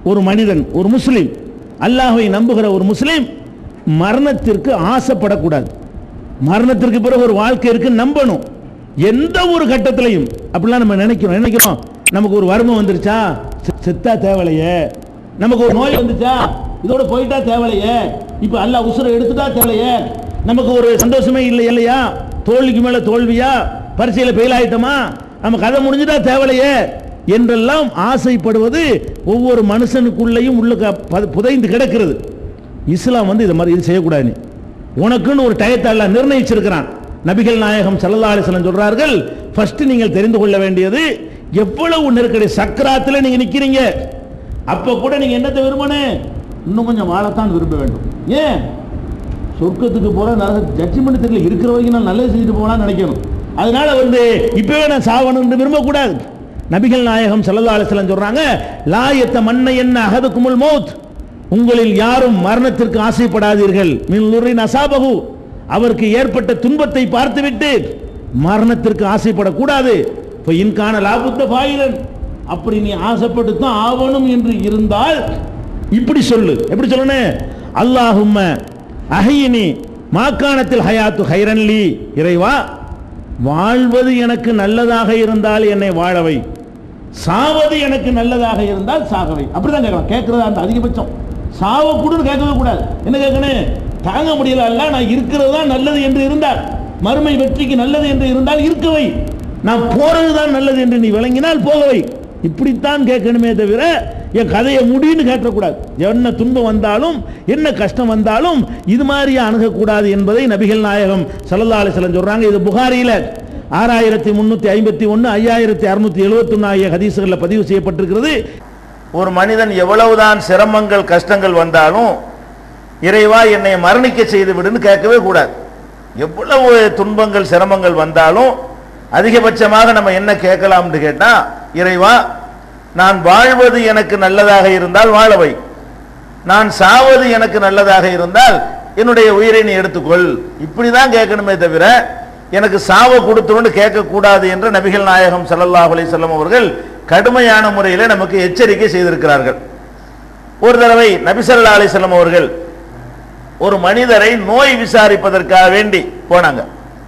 ஒரு மனிதன் ஒரு முஸ்லீம் அல்லாஹ்வை நம்புகிற ஒரு முஸ்லீம் மரணத்திற்கு ஆசைப்படக்கூடாது மரணத்திற்கு பிறகு ஒரு வாழ்க்கை இருக்கு நம்பணும் எந்த ஒரு கட்டத்திலையும் அப்படிலாம் நம்ம நினைக்கிறோம் நினைக்கிறோம் நமக்கு ஒரு வறுமை வந்துருச்சா செ- செத்தா தேவலையே நமக்கு ஒரு நோய் வந்துச்சா இதோட போயிட்டா தேவலையே இப்ப அல்லாஹ் உசுரை எடுத்துட்டா தேவலையே நமக்கு ஒரு சந்தோஷமே இல்லை இல்லையா தோல்விக்கு மேல தோல்வியா பரீட்சையில ஃபெயில் ஆயிட்டோமா நம்ம கதை முடிஞ்சுட்டா தேவலையே என்றெல்லாம் ஆசைப்படுவது ஒவ்வொரு மனுஷனுக்குள்ளேயும் உள்ள க- ப- புதைந்து கிடக்கிறது இஸ்லாம் வந்து இது மாதிரி இது செய்யக்கூடாது நீ. உனக்குன்னு ஒரு டயத்தை அல்லாஹ் நிர்ணயிச்சிருக்கிறான் நபிகள் நாயகம் ஸல்லல்லாஹு அலைஹி வஸல்லம் சொல்றார்கள் ஃபர்ஸ்ட் நீங்கள் தெரிந்து கொள்ள வேண்டியது எவ்வளவு நெருக்கடி சக்கராத்துல நீங்க நிக்கிறீங்க அப்ப கூட நீங்க என்னத்தை விரும்பணும் இன்னும் கொஞ்சம் வாழத்தான் விரும்ப வேண்டும் ஏன் சொர்க்கத்துக்கு போற நரக ஜட்ஜ்மெண்ட் தெரியல இருக்கிற வரைக்கும் நான் நல்லது செஞ்சுட்டு போகலாம்னு நினைக்கணும் அதனால வந்து இப்பவே நான் சாவணும்னு விரும்பக்கூடாது நபிகள் நாயகம் ஸல்லல்லாஹு அலைஹி வஸல்லம் சொல்றாங்க லாயத்த மன்ன என்ன அகதுக்குமுல் மௌத் உங்களில் யாரும் மரணத்திற்கு ஆசைப்படாதீர்கள் மின் லுரின் அசாபகு அவருக்கு ஏற்பட்ட துன்பத்தை பார்த்துவிட்டு மரணத்திற்கு ஆசைப்படக்கூடாது இப்போ இன்கான லாபுத்த பாயிரன் அப்படி நீ ஆசைப்பட்டு தான் ஆவணும் என்று இருந்தால் இப்படி சொல்லு எப்படி சொல்லணும் அல்லாஹும்ம அஹையினி மாக்காணத்தில் ஹயாத்து ஹைரன்லி இறைவா வாழ்வது எனக்கு நல்லதாக இருந்தால் என்னை வாழவை சாவது எனக்கு நல்லதாக இருந்தால் சாகவை அப்படிதான் கேட்கலாம் கேட்கறதா அந்த அதிகபட்சம் சாவ கூடன்னு கேட்கவே கூடாது என்ன கேட்கணும் தாங்க முடியல அல்ல நான் இருக்கிறது தான் நல்லது என்று இருந்தால் மறுமை வெற்றிக்கு நல்லது என்று இருந்தால் இருக்கவை நான் போறது தான் நல்லது என்று நீ விளங்கினால் போகவை இப்படித்தான் கேட்கணுமே தவிர என் கதையை முடின்னு கேட்கக்கூடாது என்ன துன்பம் வந்தாலும் என்ன கஷ்டம் வந்தாலும் இது மாதிரியே அணுகக்கூடாது என்பதை நபிகள் நாயகம் ஸல்லல்லாஹு அலைஹி வஸல்லம் சொல்றாங்க இது புகாரியில ஆறாயிரத்தி முன்னூத்தி ஐம்பத்தி ஒன்று ஐயாயிரத்தி அறுநூத்தி எழுபத்தி ஆகிய ஹதீசுகளில் பதிவு செய்யப்பட்டிருக்கிறது ஒரு மனிதன் எவ்வளவுதான் சிரமங்கள் கஷ்டங்கள் வந்தாலும் இறைவா என்னை மரணிக்க செய்து விடுன்னு கேட்கவே கூடாது எவ்வளவு துன்பங்கள் சிரமங்கள் வந்தாலும் அதிகபட்சமாக நம்ம என்ன கேட்கலாம்னு கேட்டா இறைவா நான் வாழ்வது எனக்கு நல்லதாக இருந்தால் வாழவை நான் சாவது எனக்கு நல்லதாக இருந்தால் என்னுடைய உயிரை நீ எடுத்துக்கொள் இப்படிதான் கேட்கணுமே தவிர எனக்கு சாவ கொடுத்துருன்னு கேட்கக்கூடாது என்று நபிகள் நாயகம் ஸல்லல்லாஹு அலைஹி வஸல்லம் அவர்கள் கடுமையான முறையில் நமக்கு எச்சரிக்கை செய்திருக்கிறார்கள் ஒரு தடவை நபி ஸல்லல்லாஹு அலைஹி வஸல்லம் அவர்கள் ஒரு மனிதரை நோய் விசாரிப்பதற்காக வேண்டி போனாங்க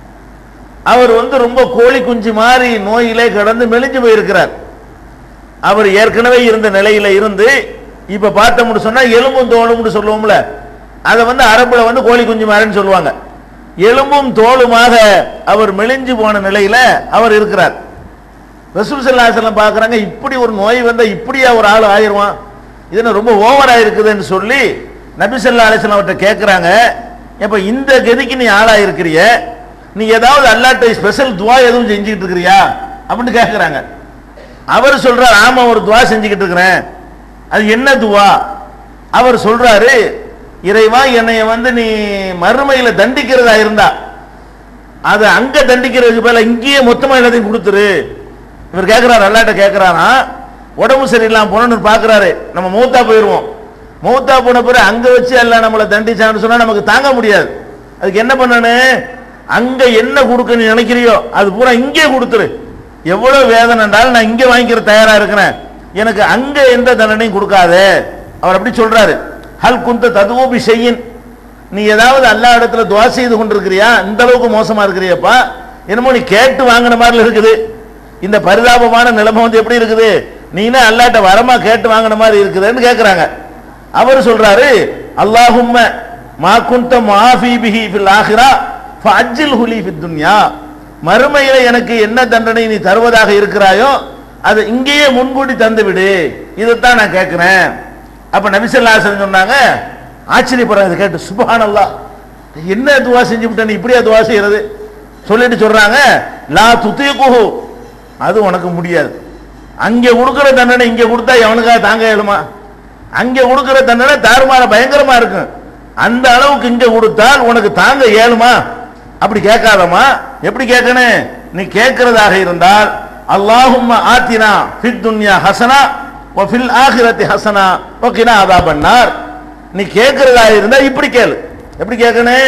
அவர் வந்து ரொம்ப கோழி குஞ்சு மாதிரி நோயிலே கடந்து மெலிஞ்சு போயிருக்கிறார் அவர் ஏற்கனவே இருந்த நிலையில இருந்து இப்ப பார்த்தோம்னு சொன்னா எலும்பும் தோலும்னு சொல்லுவோம்ல அதை வந்து அரபுல வந்து கோழி குஞ்சு மாதிரின்னு சொல்லுவாங்க எலும்பும் தோலுமாக அவர் மெலிஞ்சு போன நிலையில அவர் இருக்கிறார் ரசூல் ஸல்லல்லாஹு அலைஹி வஸல்லம் பார்க்கறாங்க இப்படி ஒரு நோய் வந்தா இப்படியா ஒரு ஆள் ஆயிருவான் இது என்ன ரொம்ப ஓவரா இருக்குதுன்னு சொல்லி நபி ஸல்லல்லாஹு அலைஹி வஸல்லம் அவர்கிட்ட கேட்கறாங்க இப்ப இந்த கதிக்கு நீ ஆளா இருக்கிறிய நீ ஏதாவது அல்லாட்ட ஸ்பெஷல் துவா எதுவும் செஞ்சுக்கிட்டு இருக்கிறியா அப்படின்னு கேட்கறாங்க அவர் சொல்றார் ஆமா ஒரு துவா செஞ்சுக்கிட்டு இருக்கிறேன் அது என்ன துவா அவர் சொல்றாரு இறைவா என்னைய வந்து நீ மறுமையில தண்டிக்கிறதா இருந்தா அது அங்க தண்டிக்கிறதுக்கு பதிலா இங்கேயே மொத்தமா எல்லாத்தையும் கொடுத்துரு இவர் கேட்கிறாரு அல்லாட்ட கேட்கிறாரா உடம்பு சரியில்லாம போனோம்னு பாக்குறாரு நம்ம மூத்தா போயிருவோம் மூத்தா போன பிறகு அங்க வச்சு எல்லாம் நம்மளை தண்டிச்சான்னு சொன்னா நமக்கு தாங்க முடியாது அதுக்கு என்ன பண்ணணும் அங்க என்ன கொடுக்க நீ நினைக்கிறியோ அது பூரா இங்கே கொடுத்துரு எவ்வளவு வேதனை என்றாலும் நான் இங்கே வாங்கிக்கிற தயாரா இருக்கிறேன் எனக்கு அங்க எந்த தண்டனையும் கொடுக்காதே அவர் அப்படி சொல்றாரு ஹல் குந்த ததுவோபி செய்யின் நீ ஏதாவது அல்லா இடத்துல துவா செய்து கொண்டிருக்கிறியா இந்த அளவுக்கு மோசமா இருக்கிறியப்பா என்னமோ நீ கேட்டு வாங்கின மாதிரி இருக்குது இந்த பரிதாபமான நிலைமை வந்து எப்படி இருக்குது நீனே அல்லாட்ட வரமா கேட்டு வாங்கின மாதிரி இருக்குதுன்னு கேட்கிறாங்க அவர் சொல்றாரு அல்லாஹும்ம மா குந்த மாஃபி பிஹி ஃபில் ஆஹிரா ஃபஅஜ்ஜில் ஹுலி ஃபித் துன்யா மறுமையில எனக்கு என்ன தண்டனை நீ தருவதாக இருக்கிறாயோ அது இங்கேயே முன்கூட்டி தந்து விடு இதைத்தான் நான் கேட்கிறேன் அப்ப நபிசல்லாசன் சொன்னாங்க ஆச்சரியப்படுறாங்க இதை கேட்டு சுபஹானல்லாஹ் என்ன துவா செஞ்சு விட்ட நீ இப்படியா துவா செய்யறது சொல்லிட்டு சொல்றாங்க லா துத்தியகுஹு அது உனக்கு முடியாது அங்கே கொடுக்கிற தண்டனை இங்கே கொடுத்தா எவனுக்காக தாங்க இயலுமா அங்கே கொடுக்கிற தண்டனை தாறுமாற பயங்கரமா இருக்கும் அந்த அளவுக்கு இங்க கொடுத்தால் உனக்கு தாங்க இயலுமா அப்படி கேட்காதமா எப்படி கேட்கணும் நீ கேட்கிறதாக இருந்தால் அல்லாஹும்ம ஆத்தினா ஃபித் துன்யா ஹசனா வ ஃபில் ஆகிரத்தி ஹசனா வ கினா அதாபன்னார் நீ கேட்கிறதா இருந்தா இப்படி கேளு எப்படி கேட்கணும்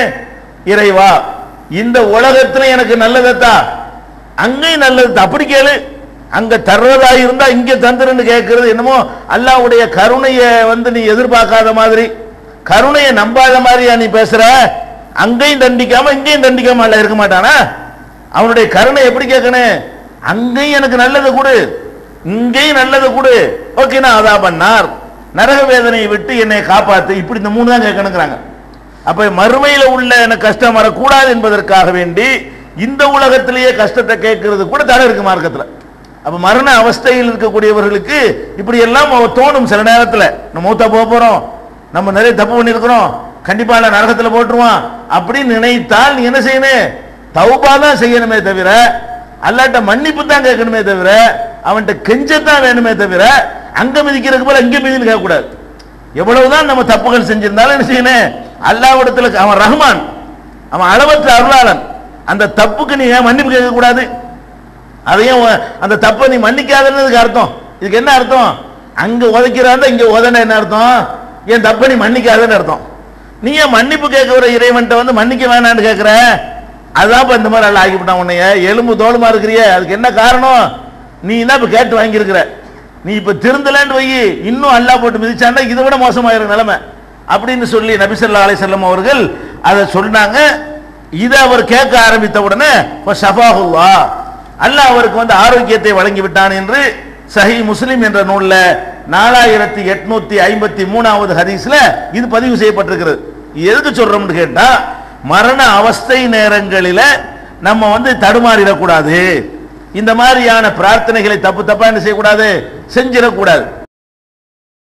இறைவா இந்த உலகத்துல எனக்கு நல்லதத்தா அங்கேயும் நல்லது அப்படி கேளு அங்க தர்றதா இருந்தா இங்க தந்துருன்னு கேட்கறது என்னமோ அல்லாஹ்வுடைய கருணையை வந்து நீ எதிர்பார்க்காத மாதிரி கருணையை நம்பாத மாதிரியா நீ பேசுற அங்கேயும் தண்டிக்காம இங்கேயும் தண்டிக்காம அல்ல இருக்க மாட்டானா அவனுடைய கருணை எப்படி கேட்கணும் அங்கேயும் எனக்கு நல்லது கொடு இங்கேயும் நல்லது கொடு ஓகே நான் அதா பண்ணார் நரக வேதனையை விட்டு என்னை காப்பாத்து இப்படி இந்த மூணு தான் கேட்கணுங்கிறாங்க அப்ப மறுமையில உள்ள எனக்கு கஷ்டம் வரக்கூடாது என்பதற்காக வேண்டி இந்த உலகத்திலேயே கஷ்டத்தை கேட்கறது கூட தடை இருக்கு மார்க்கத்துல அப்ப மரண அவஸ்தையில் இருக்கக்கூடியவர்களுக்கு இப்படி எல்லாம் அவ தோணும் சில நேரத்துல நம்ம மூத்தா போக போறோம் நம்ம நிறைய தப்பு பண்ணியிருக்கிறோம் கண்டிப்பா அல்ல நரகத்துல போட்டுருவான் அப்படின்னு நினைத்தால் நீ என்ன செய்யணும் தௌபா தான் செய்யணுமே தவிர அல்லாட்ட மன்னிப்பு தான் கேட்கணுமே தவிர அவன்கிட்ட கெஞ்சத்தான் வேணுமே தவிர அங்க மிதிக்கிறதுக்கு போல இங்க மிதின்னு கேட்கக்கூடாது எவ்வளவுதான் நம்ம தப்புகள் செஞ்சிருந்தாலும் என்ன செய்யணும் அல்லாவிடத்துல அவன் ரஹ்மான் அவன் அளவற்ற அருளாளன் அந்த தப்புக்கு நீ ஏன் மன்னிப்பு கேட்க கூடாது அதையும் உ- அந்த தப்பை நீ மன்னிக்காததுக்கு அர்த்தம் இதுக்கு என்ன அர்த்தம் அங்க உதைக்கிறாந்த இங்க உதன என்ன அர்த்தம் என் தப்பை நீ மன்னிக்காதன்னு அர்த்தம் நீ ஏன் மன்னிப்பு கேட்க வர இறைவன்ட்ட வந்து மன்னிக்க வேணான்னு கேட்கிற அதான் இப்ப இந்த மாதிரி அல்ல ஆக்கிவிட்டான் உன்னைய எலும்பு தோலுமா இருக்கிறியே அதுக்கு என்ன காரணம் நீ என்ன இப்ப கேட்டு வாங்கியிருக்கிற நீ இப்ப திருந்தலன்னு வை இன்னும் அல்லா போட்டு மிதிச்சாண்டா இதை விட மோசமாயிரும் நிலைமை அப்படின்னு சொல்லி நபிசல்லா அலைஹிஸ்ஸலாம் அவர்கள் அதை சொன்னாங்க இதை அவர் கேட்க ஆரம்பித்த உடனே ஷஃபாஹுல்லா அல்லாஹ் அவருக்கு வந்து ஆரோக்கியத்தை வழங்கி விட்டான் என்று சஹி முஸ்லிம் என்ற நூல்ல நாலாயிரத்தி எட்நூத்தி ஐம்பத்தி மூணாவது ஹதீஸ்ல இது பதிவு செய்யப்பட்டிருக்கிறது இது எதுக்கு சொல்றோம்னு கேட்டா மரண அவஸ்தை நேரங்களில நம்ம வந்து தடுமாறிடக்கூடாது இந்த மாதிரியான பிரார்த்தனைகளை தப்பு தப்பா என்ன செய்யக்கூடாது செஞ்சிடக்கூடாது